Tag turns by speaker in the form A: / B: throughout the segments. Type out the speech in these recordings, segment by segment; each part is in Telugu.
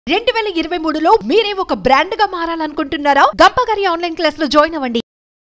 A: రెండు వేల ఇరవై మూడులో మీరే ఒక బ్రాండ్ గా మారాలనుకుంటున్నారా గంపగారి ఆన్లైన్ క్లాస్ లో జాయిన్ అవ్వండి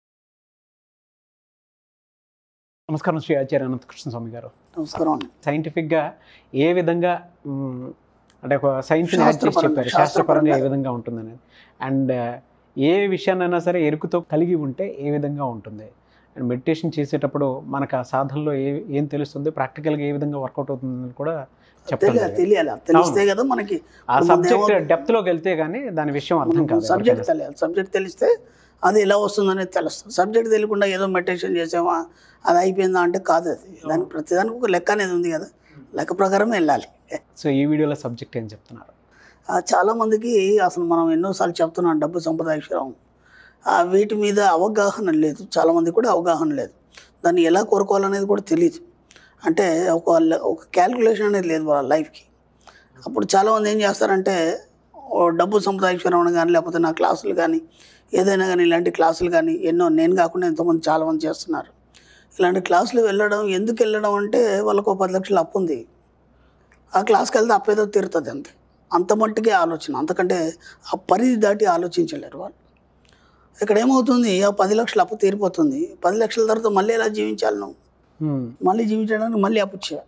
B: నమస్కారం శ్రీ ఆచార్య అనంతకృష్ణ స్వామి గారు
C: నమస్కారం అండి
B: సైంటిఫిక్గా ఏ విధంగా మ్, అంటే ఒక సైన్స్ని యాడ్ చేసి
C: శాస్త్రపరంగా,
B: చెప్పారు శాస్త్రపరంగా ఏ
C: శాస్త్రపరంగా.
B: విధంగా ఉంటుందని అండ్ ఏ విషయాన్నైనా సరే ఎరుకుతో కలిగి ఉంటే ఏ విధంగా ఉంటుంది అండ్ మెడిటేషన్ చేసేటప్పుడు మనకు ఆ సాధనలో ఏ ఏం తెలుస్తుంది ప్రాక్టికల్గా ఏ విధంగా వర్కౌట్ అవుతుందని కూడా చెప్పాలి
C: తెలియాలి తెలియాలి తెలిస్తే కదా మనకి
B: ఆ
C: ముందు
B: సబ్జెక్ట్
C: ఏమవుతుంది?
B: డెప్త్లోకి వెళ్తే కానీ దాని విషయం అర్థం కాదు
C: సబ్జెక్ట్
B: ఎవరికైనా.
C: తెలియాలి సబ్జెక్ట్ తెలిస్తే అది ఎలా వస్తుందనేది తెలుస్తుంది సబ్జెక్ట్ తెలియకుండా ఏదో మెడిటేషన్ చేసామా అది అయిపోయిందా అంటే కాదు అది దానికి ప్రతిదానికి ఒక లెక్క అనేది ఉంది కదా లెక్క ప్రకారమే వెళ్ళాలి
B: సో ఈ వీడియోలో సబ్జెక్ట్ ఏం చెప్తున్నారు
C: ఆ, చాలా మందికి అసలు మనం ఎన్నోసార్లు చెప్తున్నాం డబ్బు సంపదాక్షరం ఆ వీటి మీద అవగాహన లేదు చాలా మందికి కూడా అవగాహన లేదు దాన్ని ఎలా కోరుకోవాలనేది కూడా తెలియదు అంటే ఒక ఒక క్యాల్కులేషన్ అనేది లేదు వాళ్ళ లైఫ్కి అప్పుడు చాలామంది ఏం చేస్తారంటే ఓ డబ్బు సంపాదించడం కానీ లేకపోతే నా క్లాసులు కానీ ఏదైనా కానీ ఇలాంటి క్లాసులు కానీ ఎన్నో నేను కాకుండా ఎంతోమంది చాలామంది చేస్తున్నారు ఇలాంటి క్లాసులు వెళ్ళడం ఎందుకు వెళ్ళడం అంటే వాళ్ళకు ఒక పది లక్షలు అప్పు ఉంది ఆ క్లాస్కి వెళ్తే అప్పేదో తీరుతుంది అంతే అంత మట్టుకే ఆలోచన అంతకంటే ఆ పరిధి దాటి ఆలోచించలేరు వాళ్ళు ఇక్కడ ఏమవుతుంది ఆ పది లక్షలు అప్పు తీరిపోతుంది పది లక్షల తర్వాత మళ్ళీ ఎలా జీవించాలి నువ్వు
B: మ్,
C: మళ్ళీ జీవించడానికి మళ్ళీ అప్పు చేయాలి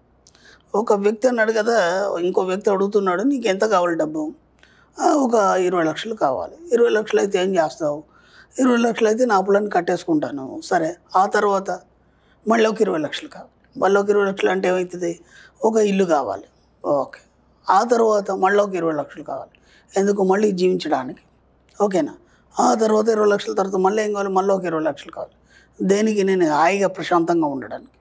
C: ఒక వ్యక్తి అన్నాడు కదా ఇంకో వ్యక్తి అడుగుతున్నాడు నీకు ఎంత కావాలి డబ్బు "ఆ, ఒక ఇరవై లక్షలు కావాలి ఇరవై లక్షలు అయితే ఏం చేస్తావు ఇరవై లక్షలు అయితే నా అప్పులన్నీ కట్టేసుకుంటాను సరే ఆ తర్వాత మళ్ళీ ఒక ఇరవై లక్షలు కావాలి మళ్ళీ ఒక ఇరవై లక్షలు అంటే ఏమవుతుంది ఒక ఇల్లు కావాలి ఓకే ఆ తర్వాత మళ్ళీ ఒక ఇరవై లక్షలు కావాలి ఎందుకు మళ్ళీ జీవించడానికి ఓకేనా ఆ తర్వాత ఇరవై లక్షల తర్వాత మళ్ళీ ఏం కావాలి మళ్ళీ ఒక ఇరవై లక్షలు కావాలి దేనికి నేను హాయిగా ప్రశాంతంగా ఉండడానికి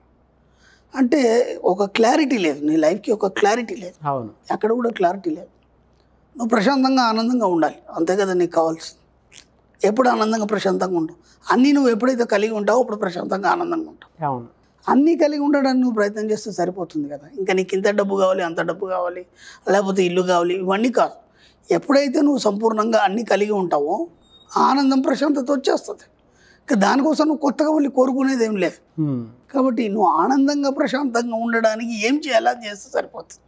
C: అంటే ఒక క్లారిటీ లేదు నీ లైఫ్కి ఒక క్లారిటీ లేదు
B: అవును
C: ఎక్కడ కూడా క్లారిటీ లేదు నువ్వు ప్రశాంతంగా ఆనందంగా ఉండాలి అంతే కదా నీకు కావాల్సింది ఎప్పుడు ఆనందంగా ప్రశాంతంగా ఉంటావు అన్నీ నువ్వు ఎప్పుడైతే కలిగి ఉంటావో అప్పుడు ప్రశాంతంగా ఆనందంగా ఉంటావు
B: అవును
C: అన్నీ కలిగి ఉండడానికి నువ్వు ప్రయత్నం చేస్తే సరిపోతుంది కదా ఇంకా నీకు ఇంత డబ్బు కావాలి అంత డబ్బు కావాలి లేకపోతే ఇల్లు కావాలి ఇవన్నీ కాదు ఎప్పుడైతే నువ్వు సంపూర్ణంగా అన్నీ కలిగి ఉంటావో ఆనందం ప్రశాంతత వచ్చేస్తుంది ఇంకా దానికోసం నువ్వు కొత్తగా వెళ్ళి కోరుకునేది ఏం లేదు
B: మ్.
C: కాబట్టి నువ్వు ఆనందంగా ప్రశాంతంగా ఉండడానికి ఏం చేయాలో అది చేస్తే సరిపోతుంది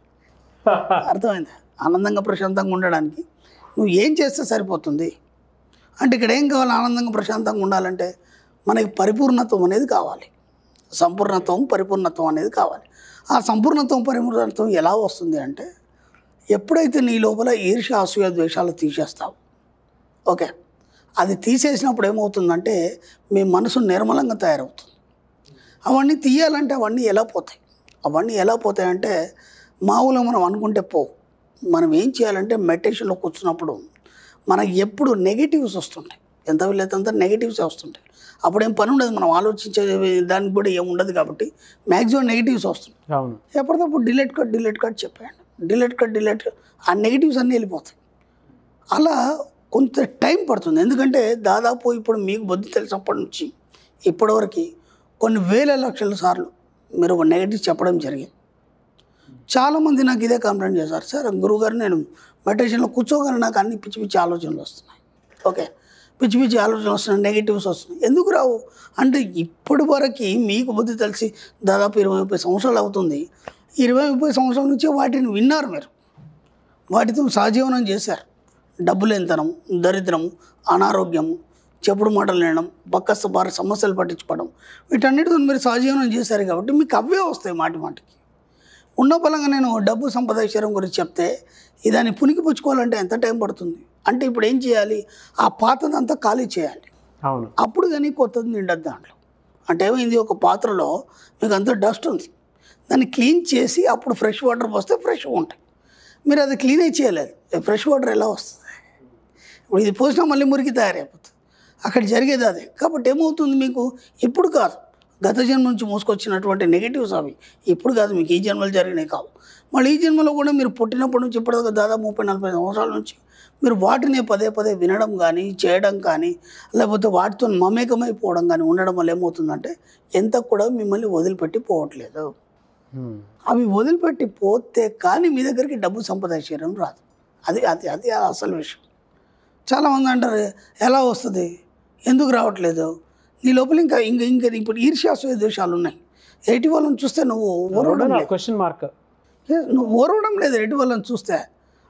C: అర్థమైందా ఆనందంగా ప్రశాంతంగా ఉండడానికి నువ్వు ఏం చేస్తే సరిపోతుంది అంటే ఇక్కడ ఏం కావాలి ఆనందంగా ప్రశాంతంగా ఉండాలంటే మనకి పరిపూర్ణత్వం అనేది కావాలి సంపూర్ణత్వం పరిపూర్ణత్వం అనేది కావాలి ఆ సంపూర్ణత్వం పరిపూర్ణత్వం ఎలా వస్తుంది అంటే ఎప్పుడైతే నీ లోపల ఈర్ష అసూయ ద్వేషాలు తీసేస్తావు ఓకే అది తీసేసినప్పుడు ఏమవుతుందంటే మీ మనసు నిర్మలంగా తయారవుతుంది అవన్నీ తీయాలంటే అవన్నీ ఎలా పోతాయి అవన్నీ ఎలా పోతాయంటే మామూలుగా మనం అనుకుంటే పోవు మనం ఏం చేయాలంటే మెడిటేషన్లో కూర్చున్నప్పుడు మనకి ఎప్పుడు నెగిటివ్స్ వస్తుంటాయి ఎంత వీలైతే అంత నెగిటివ్స్ వస్తుంటాయి అప్పుడు ఏం పని ఉండదు మనం ఆలోచించే దానికి కూడా ఏం ఉండదు కాబట్టి మ్యాక్సిమం నెగిటివ్స్ వస్తుంది
B: అవును
C: ఎప్పటికప్పుడు డిలీట్ కట్ డిలీట్ కట్ చెప్పాను డిలీట్ కట్ డిలీట్ కట్ ఆ నెగిటివ్స్ అన్నీ వెళ్ళిపోతాయి అలా కొంత టైం పడుతుంది ఎందుకంటే దాదాపు ఇప్పుడు మీకు బుద్ధి తెలిసినప్పటి నుంచి ఇప్పటివరకు కొన్ని వేల లక్షల సార్లు మీరు ఒక నెగిటివ్ చెప్పడం జరిగింది చాలామంది నాకు ఇదే కంప్లైంట్ చేశారు సార్ గురువుగారు నేను మెడిటేషన్లో కూర్చోగానే నాకు అన్ని పిచ్చి పిచ్చి ఆలోచనలు వస్తున్నాయి ఓకే పిచ్చి పిచ్చి ఆలోచనలు వస్తున్నాయి నెగిటివ్స్ వస్తున్నాయి ఎందుకు రావు అంటే ఇప్పటి వరకు మీకు బుద్ధి తెలిసి దాదాపు ఇరవై ముప్పై సంవత్సరాలు అవుతుంది ఇరవై ముప్పై సంవత్సరాల నుంచి వాటిని విన్నారు మీరు వాటితో సహజీవనం చేశారు డబ్బు లేనితనం దరిద్రము అనారోగ్యము చెప్పుడు మాటలు వినడం బక్కస్త బారి సమస్యలు పట్టించుకోవడం వీటన్నిటితో మీరు సహజీవనం చేశారు కాబట్టి మీకు అవే వస్తాయి మాటి మాటికి ఉన్న బలంగా నేను డబ్బు సంపాదించడం గురించి చెప్తే ఈ దాన్ని పునికి పుచ్చుకోవాలంటే ఎంత టైం పడుతుంది అంటే ఇప్పుడు ఏం చేయాలి ఆ పాతదంతా ఖాళీ చేయాలి
B: అవును
C: అప్పుడు కానీ కొత్తది నిండదు దాంట్లో అంటే ఏమైంది ఒక పాత్రలో మీకు అంత డస్ట్ ఉంది దాన్ని క్లీన్ చేసి అప్పుడు ఫ్రెష్ వాటర్ పోస్తే ఫ్రెష్గా ఉంటాయి మీరు అది క్లీన్ అయి చేయలేదు ఫ్రెష్ వాటర్ ఎలా వస్తుంది ఇప్పుడు ఇది పోసినా మళ్ళీ మురికి తయారైపోతుంది అక్కడ జరిగేది అదే కాబట్టి ఏమవుతుంది మీకు ఇప్పుడు కాదు గత జన్మ నుంచి మోసుకొచ్చినటువంటి నెగిటివ్స్ అవి ఇప్పుడు కాదు మీకు ఈ జన్మలు జరిగినాయి కావు మళ్ళీ ఈ జన్మలో కూడా మీరు పుట్టినప్పటి నుంచి ఇప్పటిదాకా దాదాపు ముప్పై నలభై సంవత్సరాల నుంచి మీరు వాటిని పదే పదే వినడం కానీ చేయడం కానీ లేకపోతే వాటితో మమేకమైపోవడం కానీ ఉండడం వల్ల ఏమవుతుందంటే ఎంత కూడా మిమ్మల్ని వదిలిపెట్టి పోవట్లేదు
B: మ్.
C: అవి వదిలిపెట్టి పోతే కానీ మీ దగ్గరికి డబ్బు సంపాదించడం రాదు అది అది అది అసలు విషయం చాలామంది అంటారు ఎలా వస్తుంది ఎందుకు రావట్లేదు నీ లోపల ఇంకా ఇంకా ఇంకా ఇప్పుడు ఈర్ష్యాసూయ దోషాలు ఉన్నాయి ఎయిటి వాళ్ళని చూస్తే నువ్వు ఓరవడం లేదు
B: క్వశ్చన్ మార్క్
C: ఏ, నువ్వు ఓరవడం లేదు ఎయిటి వాళ్ళని చూస్తే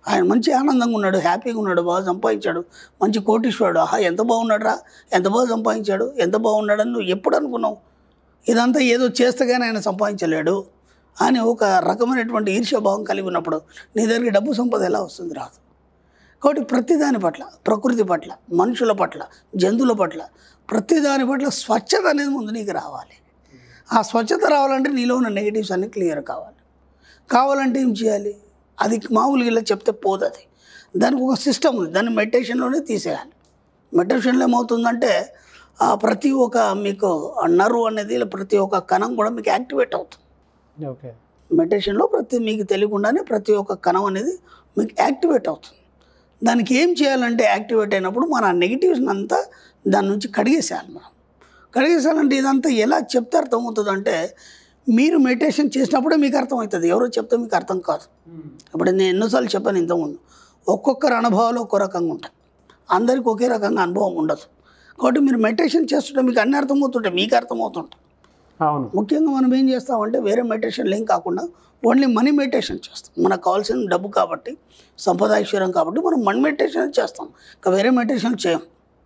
C: ఆయన మంచి ఆనందంగా ఉన్నాడు హ్యాపీగా ఉన్నాడు బాగా సంపాదించాడు మంచి కోటీశ్వరుడు ఆహా ఎంత బాగున్నాడు రా ఎంత బాగా సంపాదించాడు ఎంత బాగున్నాడని నువ్వు ఎప్పుడు అనుకున్నావు ఇదంతా ఏదో చేస్తే కానీ ఆయన సంపాదించలేడు అని ఒక రకమైనటువంటి ఈర్ష్యాభావం కలిగి ఉన్నప్పుడు నీ దగ్గరికి డబ్బు సంపద ఎలా వస్తుంది రాదు కాబట్టి ప్రతి దాని పట్ల ప్రకృతి పట్ల మనుషుల పట్ల జంతువుల పట్ల ప్రతి దాని పట్ల స్వచ్ఛత అనేది ముందు నీకు రావాలి ఆ స్వచ్ఛత రావాలంటే నీలో ఉన్న నెగిటివ్స్ అన్నీ క్లియర్ కావాలి కావాలంటే ఏం చేయాలి అది మామూలుగా ఇలా చెప్తే పోదు అది దానికి ఒక సిస్టమ్ ఉంది దాన్ని మెడిటేషన్లోనే తీసేయాలి మెడిటేషన్లో ఏమవుతుందంటే ఆ ప్రతి ఒక్క మీకు నర్వ్ అనేది ఇలా ప్రతి ఒక్క కణం కూడా మీకు యాక్టివేట్ అవుతుంది
B: ఓకే
C: మెడిటేషన్లో ప్రతి మీకు తెలియకుండానే ప్రతి ఒక్క కణం అనేది మీకు యాక్టివేట్ అవుతుంది దానికి ఏం చేయాలంటే యాక్టివేట్ అయినప్పుడు మన నెగిటివ్స్ అంతా దాని నుంచి కడిగేసేయాలి మనం కడిగేసేయాలంటే ఇదంతా ఎలా చెప్తే అర్థమవుతుంది అంటే మీరు మెడిటేషన్ చేసినప్పుడే మీకు అర్థమవుతుంది ఎవరో చెప్తే మీకు అర్థం కాదు ఇప్పుడు నేను ఎన్నోసార్లు చెప్పాను ఇంతకుముందు ఒక్కొక్కరి అనుభవాలు ఒక్కో రకంగా ఉంటాయి అందరికీ ఒకే రకంగా అనుభవం ఉండదు కాబట్టి మీరు మెడిటేషన్ చేస్తుంటే మీకు అన్ని అర్థమవుతుంటాయి మీకు అర్థమవుతుంటాయి
B: అవును
C: ముఖ్యంగా మనం ఏం చేస్తామంటే వేరే మెడిటేషన్ లింక్ కాకుండా ఓన్లీ మనీ మెడిటేషన్ చేస్తాం మనకు కావాల్సిన డబ్బు కాబట్టి సంపద ఐశ్వర్యం కాబట్టి మనం మనీ మెడిటేషన్ చేస్తాం ఇంకా వేరే మెడిటేషన్ చేయం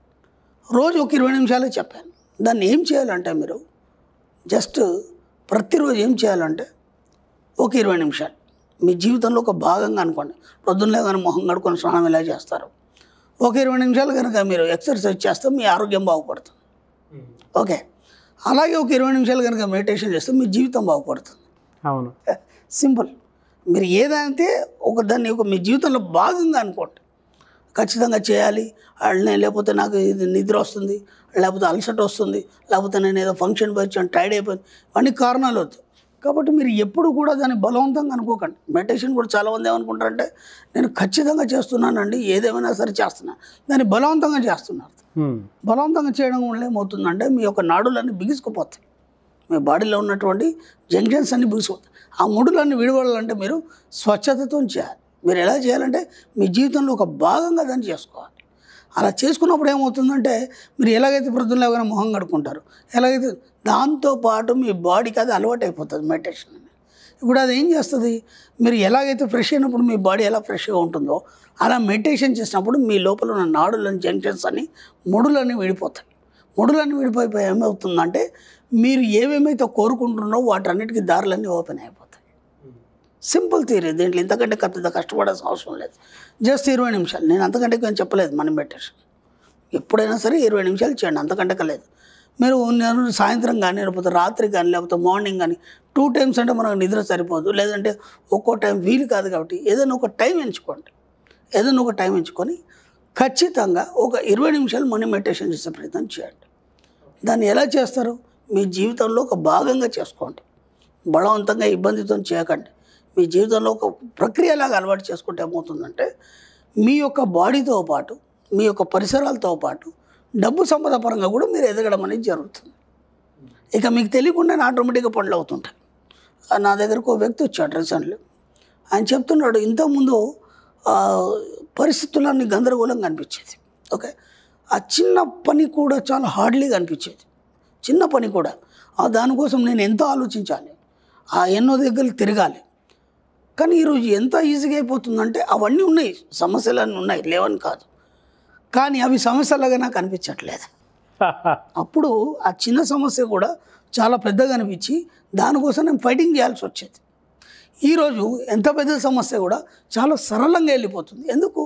C: రోజు ఒక ఇరవై నిమిషాలే చెప్పాను దాన్ని ఏం చేయాలంటే మీరు జస్ట్ ప్రతిరోజు ఏం చేయాలంటే ఒక ఇరవై నిమిషాలు మీ జీవితంలో ఒక భాగంగా అనుకోండి పొద్దున్నే కానీ మొహం కడుకొని స్నానం ఎలా చేస్తారు ఒక ఇరవై నిమిషాలు కనుక మీరు ఎక్సర్సైజ్ చేస్తే మీ ఆరోగ్యం బాగుపడుతుంది ఓకే అలాగే ఒక ఇరవై నిమిషాలు కనుక మెడిటేషన్ చేస్తే మీ జీవితం బాగుపడుతుంది
B: అవును
C: సింపుల్ మీరు ఏదంటే ఒక దాన్ని ఒక మీ జీవితంలో భాగంగా అనుకోండి ఖచ్చితంగా చేయాలి అట్లనే లేకపోతే నాకు ఇది నిద్ర వస్తుంది లేకపోతే అలసట వస్తుంది లేకపోతే నేను ఏదో ఫంక్షన్ పోయి వచ్చాను టైర్డ్ అయిపోయింది అన్ని కారణాలు వద్దు కాబట్టి మీరు ఎప్పుడు కూడా దాన్ని బలవంతంగా అనుకోకండి మెడిటేషన్ కూడా చాలామంది ఏమనుకుంటారంటే నేను ఖచ్చితంగా చేస్తున్నానండి ఏదేమైనా సరే చేస్తున్నాను దాన్ని బలవంతంగా చేస్తున్నారు
B: ఉమ్.
C: బలవంతంగా చేయడం వల్ల ఏమవుతుందంటే మీ యొక్క నాడులన్నీ బిగుసుకుపోతాయి మీ బాడీలో ఉన్నటువంటి జంక్షన్స్ అన్ని బిగుసుకుపోతాయి ఆ ముడులన్నీ విడవడాలంటే మీరు స్వచ్ఛతతో చేయాలి మీరు ఎలా చేయాలంటే మీ జీవితంలో ఒక భాగంగా దాన్ని చేసుకోవాలి అలా చేసుకున్నప్పుడు ఏమవుతుందంటే మీరు ఎలాగైతే ప్రొద్దున లేవగానే మొహం కడుక్కుంటారు ఎలాగైతే దాంతోపాటు మీ బాడీకి అది అలవాటు అయిపోతుంది మెడిటేషన్ అని ఇప్పుడు అది ఏం చేస్తుంది మీరు ఎలాగైతే ఫ్రెష్ అయినప్పుడు మీ బాడీ ఎలా ఫ్రెష్గా ఉంటుందో అలా మెడిటేషన్ చేసినప్పుడు మీ లోపల ఉన్న నాడులని జంక్షన్స్ అని ముడులన్నీ విడిపోతాయి ముడులన్నీ విడిపోయిపోయి ఏమవుతుందంటే మీరు ఏమేమైతే కోరుకుంటున్నారో వాటన్నిటికీ దారులన్నీ ఓపెన్ అయిపోతాయి సింపుల్ థియరీ దీంట్లో ఇంతకంటే పెద్ద కష్టపడాల్సిన అవసరం లేదు జస్ట్ ఇరవై నిమిషాలు నేను అంతకంటే ఎక్కువ ఏం చెప్పలేదు మన మెడిటేషన్ ఎప్పుడైనా సరే ఇరవై నిమిషాలు చేయండి అంతకంటే లేదు మీరు నేను సాయంత్రం కానీ లేకపోతే రాత్రి కానీ లేకపోతే మార్నింగ్ కానీ టూ టైమ్స్ అంటే మనకు నిద్ర సరిపోదు లేదంటే ఒక్కో టైం వీలు కాదు కాబట్టి ఏదైనా ఒక టైం ఎంచుకోండి ఏదైనా ఒక టైం ఎంచుకొని ఖచ్చితంగా ఒక ఇరవై నిమిషాలు మనీ మెడిటేషన్ చేసే ప్రయత్నం చేయండి దాన్ని ఎలా చేస్తారు మీ జీవితంలో ఒక భాగంగా చేసుకోండి బలవంతంగా ఇబ్బందితో చేయకండి మీ జీవితంలో ఒక ప్రక్రియలాగా అలవాటు చేసుకుంటే ఏమవుతుందంటే మీ యొక్క బాడీతో పాటు మీ యొక్క పరిసరాలతో పాటు డబ్బు సంపద పరంగా కూడా మీరు ఎదగడం అనేది జరుగుతుంది ఇక మీకు తెలియకుండానే ఆటోమేటిక్గా పనులు అవుతుంటాయి ఆ, నా దగ్గరకు ఒక వ్యక్తి వచ్చాడు రీసెంట్లీ ఆయన చెప్తున్నాడు ఇంతకుముందు ఆ, పరిస్థితులన్నీ గందరగోళంగా అనిపించేది ఓకే ఆ చిన్న పని కూడా చాలా హార్డ్లీగా అనిపించేది చిన్న పని కూడా ఆ దానికోసం నేను ఎంతో ఆలోచించాలి ఆ ఎన్నో దగ్గర తిరగాలి కానీ ఈరోజు ఎంత ఈజీగా అయిపోతుందంటే అవన్నీ ఉన్నాయి సమస్యలన్నీ ఉన్నాయి లేవని కాదు కానీ అవి సమస్యలాగా నాకు అనిపించట్లేదు అప్పుడు ఆ చిన్న సమస్య కూడా చాలా పెద్దగా అనిపించి దానికోసం నేను ఫైటింగ్ చేయాల్సి వచ్చేది ఈరోజు ఎంత పెద్ద సమస్య కూడా చాలా సరళంగా వెళ్ళిపోతుంది ఎందుకు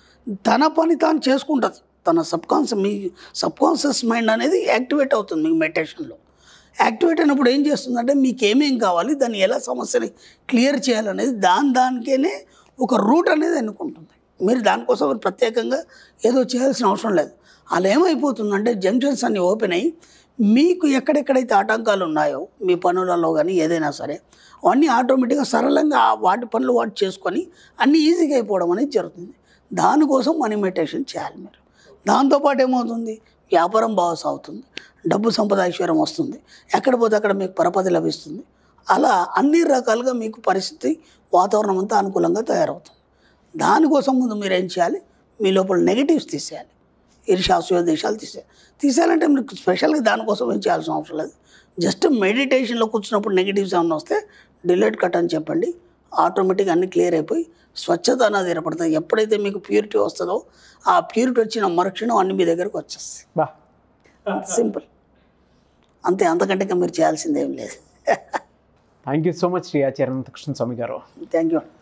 C: తన పని తాను చేసుకుంటుంది తన సబ్కాన్షియస్ మీ సబ్కాన్షియస్ మైండ్ అనేది యాక్టివేట్ అవుతుంది మీకు మెడిటేషన్లో యాక్టివేట్ అయినప్పుడు ఏం చేస్తుందంటే మీకు ఏమేం కావాలి దాన్ని ఎలా సమస్యని క్లియర్ చేయాలనేది దాని దానికేనే ఒక రూట్ అనేది ఎన్నుకుంటుంది మీరు దానికోసం ప్రత్యేకంగా ఏదో చేయాల్సిన అవసరం లేదు అలా ఏమైపోతుందంటే జంక్షన్స్ అన్ని ఓపెన్ అయ్యి మీకు ఎక్కడెక్కడైతే ఆటంకాలు ఉన్నాయో మీ పనులలో కానీ ఏదైనా సరే అవన్నీ ఆటోమేటిక్గా సరళంగా ఆ వాటి పనులు వాటి చేసుకొని అన్నీ ఈజీగా అయిపోవడం అనేది జరుగుతుంది దానికోసం మనీ మెడిటేషన్ చేయాలి మీరు దాంతోపాటు ఏమవుతుంది వ్యాపారం బాగా సాగుతుంది డబ్బు సంపద ఐశ్వర్యం వస్తుంది ఎక్కడ పోతే అక్కడ మీకు పరపతి లభిస్తుంది అలా అన్ని రకాలుగా మీకు పరిస్థితి వాతావరణం అంతా అనుకూలంగా తయారవుతుంది దానికోసం ముందు మీరు ఏం చేయాలి మీ లోపల నెగిటివ్స్ తీసేయాలి ఈర్షాసూయ దేశాలు తీసేయాలి తీసేయాలంటే మీరు స్పెషల్గా దానికోసం ఏం చేయాల్సిన అవసరం లేదు జస్ట్ మెడిటేషన్లో కూర్చున్నప్పుడు నెగిటివ్స్ ఏమైనా వస్తే డిలేట్ కట్ అని చెప్పండి ఆటోమేటిక్గా అన్ని క్లియర్ అయిపోయి స్వచ్ఛత అనేది ఏర్పడుతుంది ఎప్పుడైతే మీకు ప్యూరిటీ వస్తుందో ఆ ప్యూరిటీ వచ్చిన మరుక్షణం అన్ని మీ దగ్గరకు వచ్చేస్తాయి
B: బా
C: సింపుల్ అంతే అంతకంటే ఇంకా మీరు చేయాల్సిందేం లేదు
B: thank you so much Shri Acharya Krishna Swamy garu
C: thank you